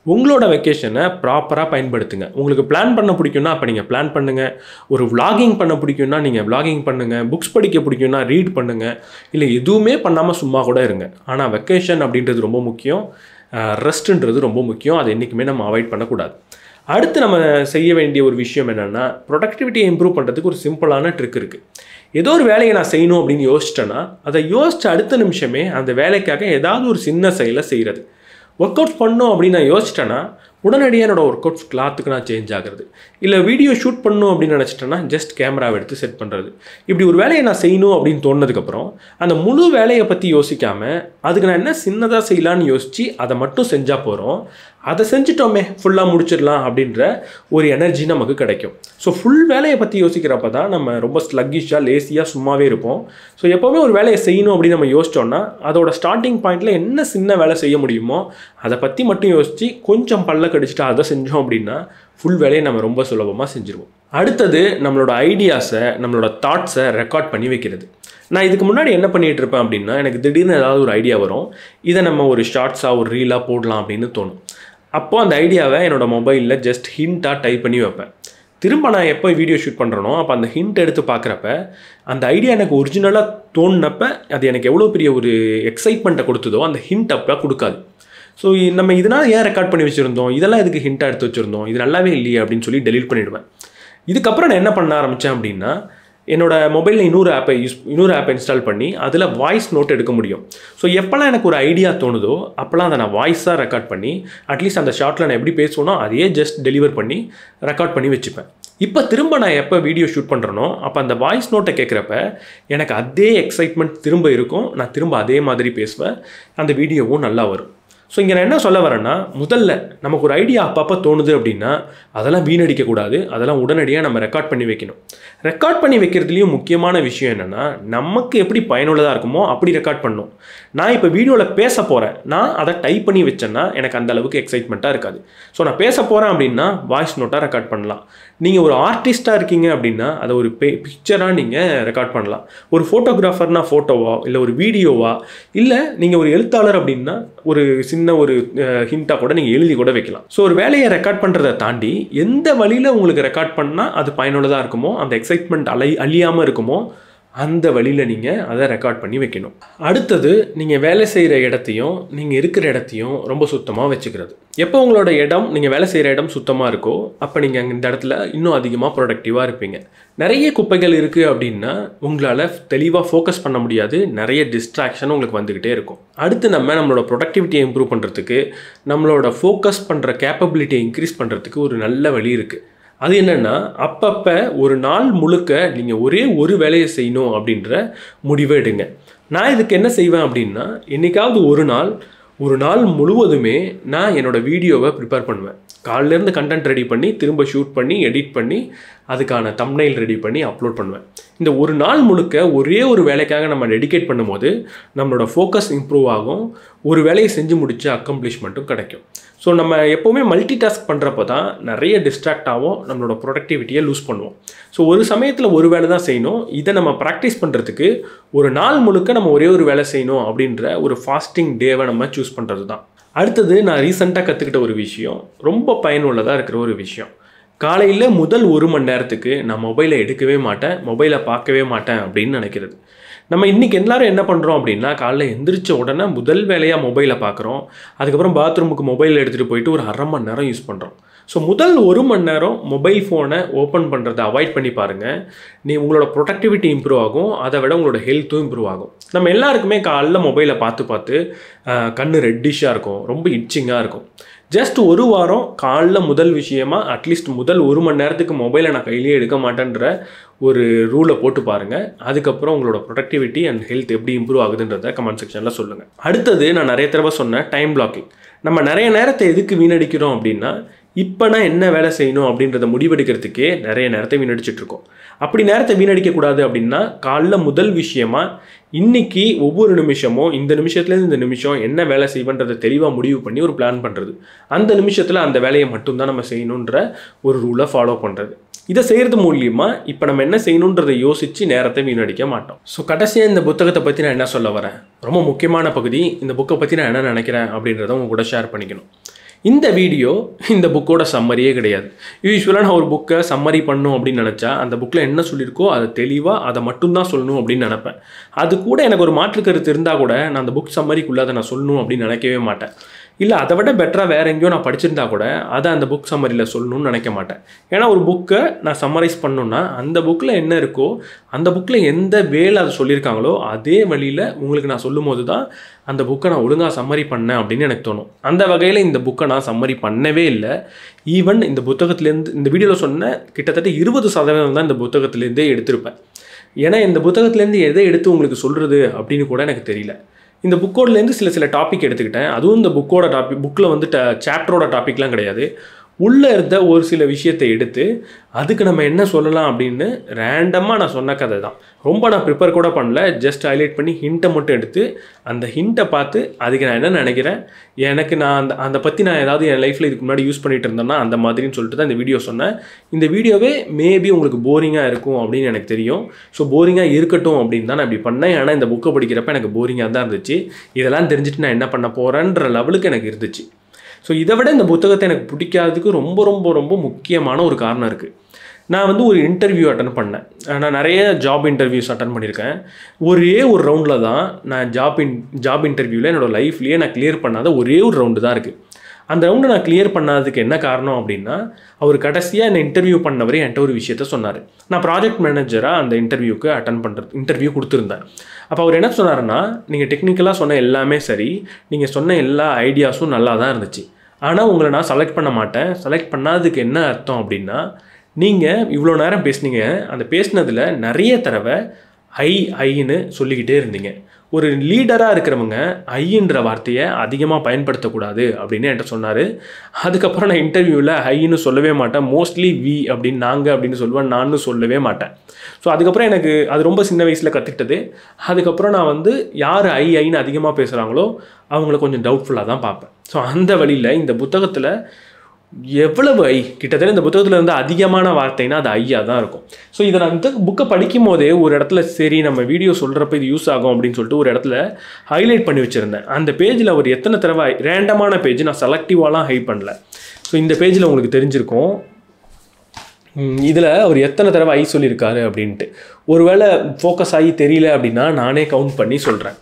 உங்களோட வெக்கேஷனை ப்ராப்பராக பயன்படுத்துங்க உங்களுக்கு பிளான் பண்ண பிடிக்கும்னா அப்போ நீங்கள் பிளான் பண்ணுங்கள் ஒரு vlogging பண்ண பிடிக்கும்னா நீங்கள் vlogging பண்ணுங்கள் புக்ஸ் படிக்க பிடிக்கும்னா ரீட் பண்ணுங்கள் இல்லை எதுவுமே பண்ணாமல் சும்மா கூட இருங்க ஆனால் வெக்கேஷன் அப்படின்றது ரொம்ப முக்கியம் ரெஸ்ட்டுன்றது ரொம்ப முக்கியம் அதை என்றைக்குமே நம்ம அவாய்ட் பண்ணக்கூடாது அடுத்து நம்ம செய்ய வேண்டிய ஒரு விஷயம் என்னென்னா ப்ரொடக்டிவிட்டியை இம்ப்ரூவ் பண்ணுறதுக்கு ஒரு சிம்பிளான ட்ரிக் இருக்குது ஏதோ ஒரு வேலையை நான் செய்யணும் அப்படின்னு யோசிச்சேன்னா அதை யோசிச்ச அடுத்த நிமிஷமே அந்த வேலைக்காக ஏதாவது ஒரு சின்ன செயலை செய்கிறது ஒர்க் அவுட் பண்ணோம் அப்படின்னு நான் யோசிச்சிட்டேன்னா உடனடியாக என்னோட ஒர்க் அவுட் கிளாத்துக்கு நான் சேஞ்ச் ஆகுறது இல்லை வீடியோ ஷூட் பண்ணணும் அப்படின்னு நினச்சிட்டேன்னா ஜஸ்ட் கேமராவை எடுத்து செட் பண்ணுறது இப்படி ஒரு வேலையை நான் செய்யணும் அப்படின்னு தோணுனதுக்கப்புறம் அந்த முழு வேலையை பற்றி யோசிக்காமல் அதுக்கு நான் என்ன சின்னதாக செய்யலான்னு யோசித்து அதை மட்டும் செஞ்சால் போகிறோம் அதை செஞ்சுட்டோமே ஃபுல்லாக முடிச்சிடலாம் அப்படின்ற ஒரு எனர்ஜி நமக்கு கிடைக்கும் ஸோ ஃபுல் வேலையை பற்றி யோசிக்கிறப்ப தான் நம்ம ரொம்ப ஸ்லக்கிஷாக லேசியாக சும்மாவே இருப்போம் ஸோ எப்போவுமே ஒரு வேலையை செய்யணும் அப்படின்னு நம்ம யோசிச்சோம்னா அதோட ஸ்டார்டிங் பாயிண்டில் என்ன சின்ன வேலை செய்ய முடியுமோ அதை பற்றி மட்டும் யோசித்து கொஞ்சம் பல்ல கடிச்சிட்டு அதை செஞ்சோம் அப்படின்னா ஃபுல் வேலையை நம்ம ரொம்ப சுலபமாக செஞ்சுருவோம் அடுத்தது நம்மளோட ஐடியாஸை நம்மளோட தாட்ஸை ரெக்கார்ட் பண்ணி வைக்கிறது நான் இதுக்கு முன்னாடி என்ன பண்ணிகிட்டு இருப்பேன் அப்படின்னா எனக்கு திடீர்னு ஏதாவது ஒரு ஐடியா வரும் இதை நம்ம ஒரு ஷார்ட்ஸாக ஒரு ரீலாக போடலாம் அப்படின்னு தோணும் அப்போது அந்த ஐடியாவை என்னோடய மொபைலில் ஜஸ்ட் ஹிண்ட்டாக டைப் பண்ணி வைப்பேன் திரும்ப நான் எப்போ வீடியோ ஷூட் பண்ணுறனோ அப்போ அந்த ஹிண்ட் எடுத்து பார்க்குறப்ப அந்த ஐடியா எனக்கு ஒரிஜினலாக தோணுனப்ப அது எனக்கு எவ்வளோ பெரிய ஒரு எக்ஸைட்மெண்ட்டை கொடுத்ததோ அந்த ஹிண்ட் அப்போ கொடுக்காது ஸோ நம்ம இதனால் ஏன் ரெக்கார்ட் பண்ணி வச்சுருந்தோம் இதெல்லாம் இதுக்கு ஹிண்ட்டாக எடுத்து வச்சுருந்தோம் இது நல்லாவே இல்லையே அப்படின்னு சொல்லி டெலீட் பண்ணிவிடுவேன் இதுக்கப்புறம் நான் என்ன பண்ண ஆரம்பித்தேன் அப்படின்னா என்னோட மொபைலில் இன்னொரு ஆப்பை யூஸ் இன்னொரு ஆப்பை இன்ஸ்டால் பண்ணி அதில் வாய்ஸ் நோட் எடுக்க முடியும் ஸோ எப்போல்லாம் எனக்கு ஒரு ஐடியா தோணுதோ அப்போல்லாம் அதை நான் வாய்ஸாக ரெக்கார்ட் பண்ணி அட்லீஸ்ட் அந்த ஷார்ட்டில் நான் எப்படி பேசுவேனோ அதையே ஜஸ்ட் டெலிவர் பண்ணி ரெக்கார்ட் பண்ணி வச்சுப்பேன் இப்போ திரும்ப நான் எப்போ வீடியோ ஷூட் பண்ணுறனோ அப்போ அந்த வாய்ஸ் நோட்டை கேட்குறப்ப எனக்கு அதே எக்ஸைட்மெண்ட் திரும்ப இருக்கும் நான் திரும்ப அதே மாதிரி பேசுவேன் அந்த வீடியோவும் நல்லா வரும் ஸோ இங்கே நான் என்ன சொல்ல வரேன்னா முதல்ல நமக்கு ஒரு ஐடியா அப்பப்போ தோணுது அப்படின்னா அதெல்லாம் வீணடிக்கக்கூடாது அதெல்லாம் உடனடியாக நம்ம ரெக்கார்ட் பண்ணி வைக்கணும் ரெக்கார்ட் பண்ணி வைக்கிறதுலையும் முக்கியமான விஷயம் என்னென்னா நமக்கு எப்படி பயனுள்ளதாக இருக்குமோ அப்படி ரெக்கார்ட் பண்ணணும் நான் இப்போ வீடியோவில் பேச போகிறேன் நான் அதை டைப் பண்ணி வச்சேன்னா எனக்கு அந்த அளவுக்கு எக்ஸைட்மெண்ட்டாக இருக்காது ஸோ நான் பேச போகிறேன் அப்படின்னா வாய்ஸ் நோட்டாக ரெக்கார்ட் பண்ணலாம் நீங்கள் ஒரு ஆர்டிஸ்ட்டாக இருக்கீங்க அப்படின்னா அதை ஒரு பே பிக்சராக நீங்கள் ரெக்கார்ட் பண்ணலாம் ஒரு ஃபோட்டோகிராஃபர்னா ஃபோட்டோவா இல்லை ஒரு வீடியோவா இல்லை நீங்கள் ஒரு எழுத்தாளர் அப்படின்னா ஒரு சின்ன ஒரு ஹிண்ட்டாக கூட நீங்கள் எழுதி கூட வைக்கலாம் ஸோ ஒரு வேலையை ரெக்கார்ட் பண்ணுறதை தாண்டி எந்த வழியில் உங்களுக்கு ரெக்கார்ட் பண்ணால் அது பயனுள்ளதாக இருக்குமோ அந்த எக்ஸைட்மெண்ட் அலை அழியாமல் இருக்குமோ அந்த வழியில் நீங்கள் அதை ரெக்கார்ட் பண்ணி வைக்கணும் அடுத்தது நீங்கள் வேலை செய்கிற இடத்தையும் நீங்கள் இருக்கிற இடத்தையும் ரொம்ப சுத்தமாக வச்சுக்கிறது எப்போ உங்களோட இடம் நீங்கள் வேலை செய்கிற இடம் சுத்தமாக இருக்கோ அப்போ நீங்கள் அங்கே இந்த இடத்துல இன்னும் அதிகமாக ப்ரொடக்டிவாக இருப்பீங்க நிறைய குப்பைகள் இருக்குது அப்படின்னா உங்களால் தெளிவாக ஃபோக்கஸ் பண்ண முடியாது நிறைய டிஸ்ட்ராக்ஷன் உங்களுக்கு வந்துக்கிட்டே இருக்கும் அடுத்து நம்ம நம்மளோட ப்ரொடக்டிவிட்டியை இம்ப்ரூவ் பண்ணுறதுக்கு நம்மளோட ஃபோக்கஸ் பண்ணுற கேப்பபிலிட்டியை இன்க்ரீஸ் பண்ணுறதுக்கு ஒரு நல்ல வழி இருக்குது அது என்னென்னா அப்பப்போ ஒரு நாள் முழுக்க நீங்கள் ஒரே ஒரு வேலையை செய்யணும் அப்படின்ற முடிவை எடுங்க நான் இதுக்கு என்ன செய்வேன் அப்படின்னா என்னைக்காவது ஒரு நாள் ஒரு நாள் முழுவதுமே நான் என்னோடய வீடியோவை ப்ரிப்பேர் பண்ணுவேன் காலிலேருந்து கண்டென்ட் ரெடி பண்ணி திரும்ப ஷூட் பண்ணி எடிட் பண்ணி அதுக்கான தம்னைல் ரெடி பண்ணி அப்லோட் பண்ணுவேன் இந்த ஒரு நாள் முழுக்க ஒரே ஒரு வேலைக்காக நம்ம டெடிகேட் பண்ணும்போது நம்மளோட ஃபோக்கஸ் இம்ப்ரூவ் ஆகும் ஒரு வேலையை செஞ்சு முடிச்ச அக்கம்ப்ளிஷ்மெண்ட்டும் கிடைக்கும் ஸோ நம்ம எப்போவுமே மல்டி டாஸ்க் பண்ணுறப்ப தான் நிறைய டிஸ்ட்ராக்ட் ஆகும் நம்மளோட ப்ரொடக்டிவிட்டியை லூஸ் பண்ணுவோம் ஸோ ஒரு சமயத்தில் ஒரு வேலை தான் செய்யணும் இதை நம்ம ப்ராக்டிஸ் பண்ணுறதுக்கு ஒரு நாள் முழுக்க நம்ம ஒரே ஒரு வேலை செய்யணும் அப்படின்ற ஒரு ஃபாஸ்டிங் டேவை நம்ம சூஸ் பண்ணுறது தான் அடுத்தது நான் ரீசெண்டாக கற்றுக்கிட்ட ஒரு விஷயம் ரொம்ப பயனுள்ளதாக இருக்கிற ஒரு விஷயம் காலையில் முதல் ஒரு மணி நேரத்துக்கு நான் மொபைலை எடுக்கவே மாட்டேன் மொபைலை பார்க்கவே மாட்டேன் அப்படின்னு நினைக்கிறது நம்ம இன்றைக்கி எல்லாரும் என்ன பண்ணுறோம் அப்படின்னா காலைல எந்திரிச்ச உடனே முதல் வேலையாக மொபைலை பார்க்குறோம் அதுக்கப்புறம் பாத்ரூமுக்கு மொபைல் எடுத்துகிட்டு போயிட்டு ஒரு அரை மணி நேரம் யூஸ் பண்ணுறோம் ஸோ முதல் ஒரு மணி நேரம் மொபைல் ஃபோனை ஓப்பன் பண்ணுறதை அவாய்ட் பண்ணி பாருங்கள் நீ உங்களோட ப்ரொடக்டிவிட்டி இம்ப்ரூவ் ஆகும் அதை விட உங்களோட ஹெல்த்தும் இம்ப்ரூவ் ஆகும் நம்ம எல்லாருக்குமே காலைல மொபைலை பார்த்து பார்த்து கண் ரெட்டிஷாக இருக்கும் ரொம்ப இச்சிங்காக இருக்கும் ஜஸ்ட் ஒரு வாரம் காலைல முதல் விஷயமா அட்லீஸ்ட் முதல் ஒரு மணி நேரத்துக்கு மொபைலை நான் கையிலேயே எடுக்க மாட்டேன்ற ஒரு ரூலை போட்டு பாருங்கள் அதுக்கப்புறம் உங்களோட ப்ரொடக்டிவிட்டி அண்ட் ஹெல்த் எப்படி இம்ப்ரூவ் ஆகுதுன்றத கமெண்ட் செக்ஷனில் சொல்லுங்கள் அடுத்தது நான் நிறைய தடவை சொன்னேன் டைம் பிளாக்கிங் நம்ம நிறைய நேரத்தை எதுக்கு வீணடிக்கிறோம் அப்படின்னா இப்போ நான் என்ன வேலை செய்யணும் அப்படின்றத முடிவெடுக்கிறதுக்கே நிறைய நேரத்தை வீணடிச்சிட்டு இருக்கோம் அப்படி நேரத்தை வீணடிக்கக்கூடாது அப்படின்னா காலைல முதல் விஷயமா இன்னைக்கு ஒவ்வொரு நிமிஷமும் இந்த நிமிஷத்துலேருந்து இந்த நிமிஷம் என்ன வேலை செய்வேன்றதை தெளிவாக முடிவு பண்ணி ஒரு பிளான் பண்ணுறது அந்த நிமிஷத்தில் அந்த வேலையை மட்டும்தான் நம்ம செய்யணுன்ற ஒரு ரூலை ஃபாலோ பண்ணுறது இதை செய்கிறது மூலியமாக இப்போ நம்ம என்ன செய்யணுன்றதை யோசித்து நேரத்தை வீணடிக்க மாட்டோம் ஸோ கடைசியாக இந்த புத்தகத்தை பற்றி நான் என்ன சொல்ல வரேன் ரொம்ப முக்கியமான பகுதி இந்த புக்கை பற்றி நான் என்ன நினைக்கிறேன் அப்படின்றத உங்க கூட ஷேர் பண்ணிக்கணும் இந்த வீடியோ இந்த புக்கோட சம்மரியே கிடையாது யூஸ்வலாக நான் ஒரு புக்கை சம்மரி பண்ணும் அப்படின்னு நினச்சா அந்த புக்கில் என்ன சொல்லியிருக்கோ அதை தெளிவாக அதை மட்டும்தான் சொல்லணும் அப்படின்னு நினப்பேன் அது கூட எனக்கு ஒரு மாற்று கருத்து இருந்தால் கூட நான் அந்த புக் சம்மரிக்குள்ளே அதை நான் சொல்லணும் அப்படின்னு நினைக்கவே மாட்டேன் இல்லை அதை விட பெட்டராக வேறு எங்கேயோ நான் படிச்சிருந்தா கூட அதை அந்த புக் சம்மரியில் சொல்லணும்னு நினைக்க மாட்டேன் ஏன்னா ஒரு புக்கை நான் சம்மரைஸ் பண்ணணுன்னா அந்த புக்கில் என்ன இருக்கோ அந்த புக்கில் எந்த வேலை அதை சொல்லியிருக்காங்களோ அதே வழியில் உங்களுக்கு நான் சொல்லும் போது தான் அந்த புக்கை நான் ஒழுங்காக சம்மரி பண்ணேன் அப்படின்னு எனக்கு தோணும் அந்த வகையில் இந்த புக்கை நான் சம்மரி பண்ணவே இல்லை ஈவன் இந்த புத்தகத்துலேருந்து இந்த வீடியோவில் சொன்ன கிட்டத்தட்ட இருபது சதவீதம் தான் இந்த புத்தகத்துலேருந்தே எடுத்திருப்பேன் ஏன்னா இந்த புத்தகத்துலேருந்து எதை எடுத்து உங்களுக்கு சொல்கிறது அப்படின்னு கூட எனக்கு தெரியல இந்த புக்கோடலேருந்து சில சில டாபிக் எடுத்துக்கிட்டேன் அதுவும் இந்த புக்கோட டாபிக் புக்கில் வந்து சாப்டரோட டாபிக்லாம் கிடையாது உள்ளே இருந்த ஒரு சில விஷயத்தை எடுத்து அதுக்கு நம்ம என்ன சொல்லலாம் அப்படின்னு ரேண்டமாக நான் சொன்ன கதை தான் ரொம்ப நான் ப்ரிப்பேர் கூட பண்ணல ஜஸ்ட் ஹைலைட் பண்ணி ஹிண்ட்டை மட்டும் எடுத்து அந்த ஹிண்ட்டை பார்த்து அதுக்கு நான் என்ன நினைக்கிறேன் எனக்கு நான் அந்த அதை பற்றி நான் ஏதாவது என் லைஃப்பில் இதுக்கு முன்னாடி யூஸ் பண்ணிட்டு இருந்தேன்னா அந்த மாதிரின்னு சொல்லிட்டு தான் இந்த வீடியோ சொன்னேன் இந்த வீடியோவே மேபி உங்களுக்கு போரிங்காக இருக்கும் அப்படின்னு எனக்கு தெரியும் ஸோ போரிங்காக இருக்கட்டும் அப்படின்னு தான் நான் இப்படி பண்ணேன் ஆனால் இந்த புக்கை படிக்கிறப்ப எனக்கு போரிங்காக தான் இருந்துச்சு இதெல்லாம் தெரிஞ்சுட்டு நான் என்ன பண்ண போகிறேன்ற லெவலுக்கு எனக்கு இருந்துச்சு ஸோ இதை விட இந்த புத்தகத்தை எனக்கு பிடிக்காததுக்கு ரொம்ப ரொம்ப ரொம்ப முக்கியமான ஒரு காரணம் இருக்குது நான் வந்து ஒரு இன்டர்வியூ அட்டன் பண்ணேன் நான் நிறைய ஜாப் இன்டர்வியூஸ் அட்டன் பண்ணியிருக்கேன் ஒரே ஒரு ரவுண்டில் தான் நான் ஜாப் இன் ஜாப் இன்டர்வியூவில் என்னோடய லைஃப்லேயே நான் கிளியர் பண்ணாத ஒரே ஒரு ரவுண்டு தான் இருக்குது அந்த ரவுண்டை நான் கிளியர் பண்ணாததுக்கு என்ன காரணம் அப்படின்னா அவர் கடைசியாக என்னை இன்டர்வியூ பண்ணவரே என்கிட்ட ஒரு விஷயத்த சொன்னார் நான் ப்ராஜெக்ட் மேனேஜராக அந்த இன்டர்வியூக்கு அட்டன் பண்ணுறது இன்டர்வியூ கொடுத்துருந்தேன் அப்போ அவர் என்ன சொன்னாருன்னா நீங்கள் டெக்னிக்கலாக சொன்ன எல்லாமே சரி நீங்கள் சொன்ன எல்லா ஐடியாஸும் நல்லா தான் இருந்துச்சு ஆனால் உங்களை நான் செலக்ட் பண்ண மாட்டேன் செலக்ட் பண்ணாததுக்கு என்ன அர்த்தம் அப்படின்னா நீங்கள் இவ்வளோ நேரம் பேசுனீங்க அந்த பேசினதில் நிறைய தடவை ஐ ஐன்னு சொல்லிக்கிட்டே இருந்தீங்க ஒரு லீடராக இருக்கிறவங்க ஐன்ற வார்த்தையை அதிகமாக பயன்படுத்தக்கூடாது அப்படின்னு என்கிட்ட சொன்னார் அதுக்கப்புறம் நான் இன்டர்வியூவில் ஐன்னு சொல்லவே மாட்டேன் மோஸ்ட்லி வி அப்படின்னு நாங்கள் அப்படின்னு சொல்லுவேன் நான் சொல்லவே மாட்டேன் ஸோ அதுக்கப்புறம் எனக்கு அது ரொம்ப சின்ன வயசில் கற்றுக்கிட்டது அதுக்கப்புறம் நான் வந்து யார் ஐ ஐன்னு அதிகமாக பேசுகிறாங்களோ அவங்கள கொஞ்சம் டவுட்ஃபுல்லாக தான் பார்ப்பேன் ஸோ அந்த வழியில் இந்த புத்தகத்தில் எவ்வளவு ஐ கிட்டத்தட்ட இந்த புத்தகத்தில் இருந்து அதிகமான வார்த்தைனா அது ஐயா தான் இருக்கும் ஸோ இதை நான் இந்த புக்கை படிக்கும் போதே ஒரு இடத்துல சரி நம்ம வீடியோ சொல்கிறப்ப இது யூஸ் ஆகும் அப்படின்னு சொல்லிட்டு ஒரு இடத்துல ஹைலைட் பண்ணி வச்சுருந்தேன் அந்த பேஜில் அவர் எத்தனை தடவை ரேண்டமான பேஜ் நான் செலக்டிவாலாம் ஹை பண்ணல ஸோ இந்த பேஜில் உங்களுக்கு தெரிஞ்சிருக்கும் இதில் அவர் எத்தனை தடவை ஐ சொல்லியிருக்காரு அப்படின்ட்டு ஒருவேளை ஃபோக்கஸ் ஆகி தெரியல அப்படின்னா நானே கவுண்ட் பண்ணி சொல்கிறேன்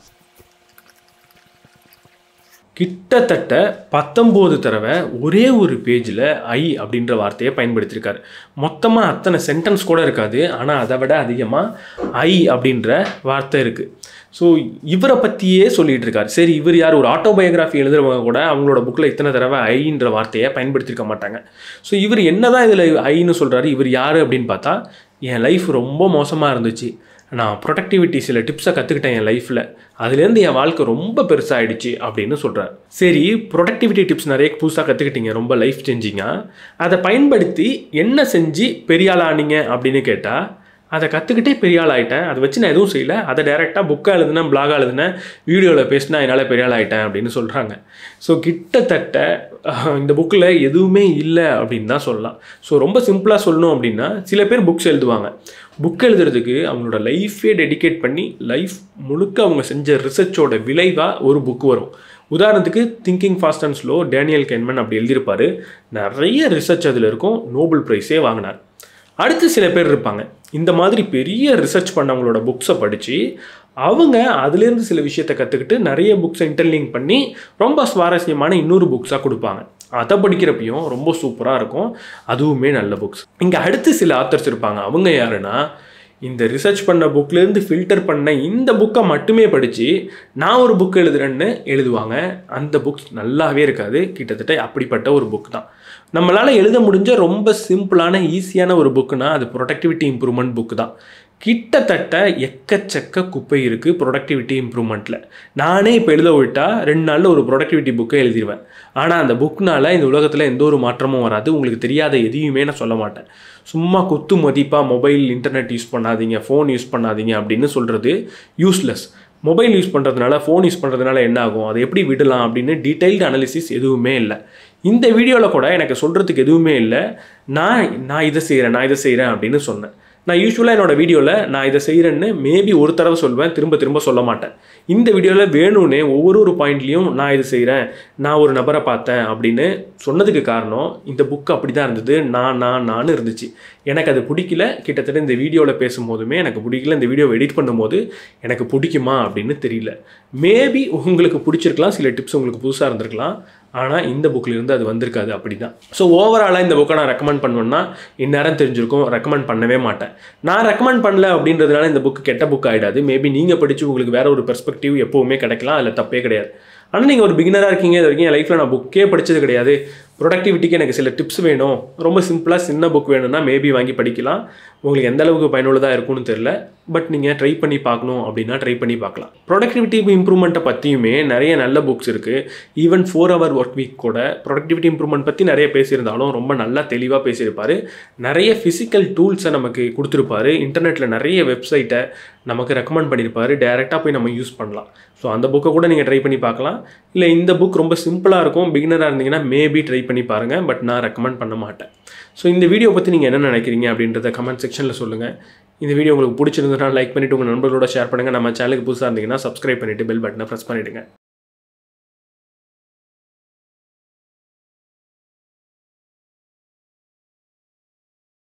கிட்டத்தட்ட பத்தொம்போது தடவை ஒரே ஒரு பேஜில் ஐ அப்படின்ற வார்த்தையை பயன்படுத்தியிருக்காரு மொத்தமாக அத்தனை சென்டென்ஸ் கூட இருக்காது ஆனால் அதை விட அதிகமாக ஐ அப்படின்ற வார்த்தை இருக்குது ஸோ இவரை பற்றியே சொல்லிகிட்டு இருக்காரு சரி இவர் யார் ஒரு ஆட்டோபயோகிராஃபி எழுதுறவங்க கூட அவங்களோட புக்கில் இத்தனை தடவை ஐன்ற வார்த்தையை பயன்படுத்தியிருக்க மாட்டாங்க ஸோ இவர் என்ன தான் இதில் ஐன்னு சொல்கிறாரு இவர் யார் அப்படின்னு பார்த்தா என் லைஃப் ரொம்ப மோசமாக இருந்துச்சு நான் ப்ரொடக்டிவிட்டி சில டிப்ஸை கற்றுக்கிட்டேன் என் லைஃப்பில் அதுலேருந்து என் வாழ்க்கை ரொம்ப பெருசாகிடுச்சு அப்படின்னு சொல்கிறார் சரி ப்ரொடக்டிவிட்டி டிப்ஸ் நிறைய புதுசாக கற்றுக்கிட்டீங்க ரொம்ப லைஃப் சேஞ்சிங்காக அதை பயன்படுத்தி என்ன செஞ்சு பெரிய ஆள் ஆனீங்க அப்படின்னு கேட்டால் அதை கற்றுக்கிட்டே பெரிய ஆள் ஆகிட்டேன் அதை வச்சு நான் எதுவும் செய்யலை அதை டேரெக்டாக புக்காக எழுதுனேன் பிளாகாக எழுதுனேன் வீடியோவில் பேசினா என்னால் பெரிய ஆள் ஆகிட்டேன் அப்படின்னு சொல்கிறாங்க ஸோ கிட்டத்தட்ட இந்த புக்கில் எதுவுமே இல்லை அப்படின்னு தான் சொல்லலாம் ஸோ ரொம்ப சிம்பிளாக சொல்லணும் அப்படின்னா சில பேர் புக்ஸ் எழுதுவாங்க புக் எழுதுறதுக்கு அவங்களோட லைஃபே டெடிகேட் பண்ணி லைஃப் முழுக்க அவங்க செஞ்ச ரிசர்ச்சோட விளைவாக ஒரு புக் வரும் உதாரணத்துக்கு thinking fast and slow Daniel Kahneman அப்படி எழுதியிருப்பார் நிறைய ரிசர்ச் அதில் இருக்கும் நோபல் ப்ரைஸே வாங்கினார் அடுத்து சில பேர் இருப்பாங்க இந்த மாதிரி பெரிய ரிசர்ச் பண்ணவங்களோட புக்ஸை படித்து அவங்க அதுலேருந்து சில விஷயத்தை கற்றுக்கிட்டு நிறைய புக்ஸை இன்டர்லிங்க் பண்ணி ரொம்ப சுவாரஸ்யமான இன்னொரு புக்ஸாக கொடுப்பாங்க அதை படிக்கிறப்பையும் ரொம்ப சூப்பராக இருக்கும் அதுவுமே நல்ல புக்ஸ் இங்கே அடுத்து சில ஆத்தர்ஸ் இருப்பாங்க அவங்க யாருன்னா இந்த ரிசர்ச் பண்ண புக்லேருந்து ஃபில்டர் பண்ண இந்த புக்கை மட்டுமே படித்து நான் ஒரு புக் எழுதுறேன்னு எழுதுவாங்க அந்த புக்ஸ் நல்லாவே இருக்காது கிட்டத்தட்ட அப்படிப்பட்ட ஒரு புக் தான் நம்மளால் எழுத முடிஞ்ச ரொம்ப சிம்பிளான ஈஸியான ஒரு புக்குனா அது ப்ரொடக்டிவிட்டி இம்ப்ரூவ்மெண்ட் புக் தான் கிட்டத்தட்ட எக்கச்சக்க குப்பை இருக்குது ப்ரொடக்டிவிட்டி இம்ப்ரூவ்மெண்ட்டில் நானே இப்போ எழுத விட்டால் ரெண்டு நாளில் ஒரு ப்ரொடக்டிவிட்டி புக்கை எழுதிடுவேன் ஆனால் அந்த புக்னால் இந்த உலகத்தில் எந்த ஒரு மாற்றமும் வராது உங்களுக்கு தெரியாத எதையுமே நான் சொல்ல மாட்டேன் சும்மா குத்து மதிப்பாக மொபைல் இன்டர்நெட் யூஸ் பண்ணாதீங்க ஃபோன் யூஸ் பண்ணாதீங்க அப்படின்னு சொல்கிறது யூஸ்லெஸ் மொபைல் யூஸ் பண்ணுறதுனால ஃபோன் யூஸ் பண்ணுறதுனால என்ன ஆகும் அதை எப்படி விடலாம் அப்படின்னு டீட்டெயில்டு அனாலிசிஸ் எதுவுமே இல்லை இந்த வீடியோவில் கூட எனக்கு சொல்கிறதுக்கு எதுவுமே இல்லை நான் நான் இதை செய்கிறேன் நான் இதை செய்கிறேன் அப்படின்னு சொன்னேன் நான் யூஸ்வலாக என்னோட வீடியோவில் நான் இதை செய்கிறேன்னு மேபி ஒரு தடவை சொல்வேன் திரும்ப திரும்ப சொல்ல மாட்டேன் இந்த வீடியோவில் வேணும்னே ஒவ்வொரு ஒரு பாயிண்ட்லேயும் நான் இது செய்கிறேன் நான் ஒரு நபரை பார்த்தேன் அப்படின்னு சொன்னதுக்கு காரணம் இந்த புக் அப்படி தான் இருந்தது நான் நான் நான் இருந்துச்சு எனக்கு அது பிடிக்கல கிட்டத்தட்ட இந்த வீடியோவில் பேசும்போதுமே எனக்கு பிடிக்கல இந்த வீடியோவை எடிட் பண்ணும்போது எனக்கு பிடிக்குமா அப்படின்னு தெரியல மேபி உங்களுக்கு பிடிச்சிருக்கலாம் சில டிப்ஸ் உங்களுக்கு புதுசாக இருந்திருக்கலாம் ஆனால் இந்த புக்கில் இருந்து அது வந்திருக்காது அப்படி தான் ஸோ ஓவராலாக இந்த புக்கை நான் ரெக்கமெண்ட் பண்ணுவேன்னா இந்நேரம் தெரிஞ்சிருக்கும் ரெக்கமெண்ட் பண்ணவே மாட்டேன் நான் ரெக்கமெண்ட் பண்ணல அப்படின்றதுனால இந்த புக்கு கெட்ட புக் ஆகிடாது மேபி நீங்கள் படித்து உங்களுக்கு வேற ஒரு பெர்ஸ்பெக்டிவ் எப்போவுமே கிடைக்கலாம் அதில் தப்பே கிடையாது ஆனால் நீங்கள் ஒரு பிகினராக இருக்கீங்க இது வரைக்கும் என் லைஃப்பில் நான் புக்கே படித்தது கிடையாது ப்ரொடக்டிவிட்டிக்கு எனக்கு சில டிப்ஸ் வேணும் ரொம்ப சிம்பிளாக சின்ன புக் வேணும்னா மேபி வாங்கி படிக்கலாம் உங்களுக்கு எந்த அளவுக்கு பயனுள்ளதாக இருக்கும்னு தெரில பட் நீங்கள் ட்ரை பண்ணி பார்க்கணும் அப்படின்னா ட்ரை பண்ணி பார்க்கலாம் ப்ரொடக்டிவிட்டி இம்ப்ரூவ்மெண்ட்டை பற்றியுமே நிறைய நல்ல புக்ஸ் இருக்குது even four hour work week கூட ப்ரொடக்டிவிட்டி இம்ப்ரூவ்மெண்ட் பற்றி நிறைய பேசியிருந்தாலும் ரொம்ப நல்லா தெளிவாக பேசியிருப்பார் நிறைய ஃபிசிக்கல் டூல்ஸை நமக்கு கொடுத்துருப்பாரு இன்டர்நெட்டில் நிறைய வெப்சைட்டை நமக்கு ரெக்கமெண்ட் பண்ணியிருப்பாரு டேரெக்டாக போய் நம்ம யூஸ் பண்ணலாம் ஸோ அந்த புக்கை கூட நீங்கள் ட்ரை பண்ணி பார்க்கலாம் இல்லை இந்த புக் ரொம்ப சிம்பிளாக இருக்கும் பிகினராக இருந்தீங்கன்னா மேபி ட்ரை பண்ணி பாருங்கள் பட் நான் ரெக்கமெண்ட் பண்ண மாட்டேன் ஸோ இந்த வீடியோ பற்றி நீங்கள் என்ன நினைக்கிறீங்க அப்படின்றத கமெண்ட் செக்ஷனில் சொல்லுங்கள் இந்த வீடியோ உங்களுக்கு பிடிச்சிருந்ததுனா லைக் பண்ணிவிட்டு உங்கள் நண்பர்களோட ஷேர் பண்ணுங்கள் நம்ம சேனலுக்கு புதுசாக இருந்தீங்கன்னா சப்ஸ்கிரைப் பண்ணிவிட்டு பெல் பட்டனை ப்ரெஸ் பண்ணிவிடுங்க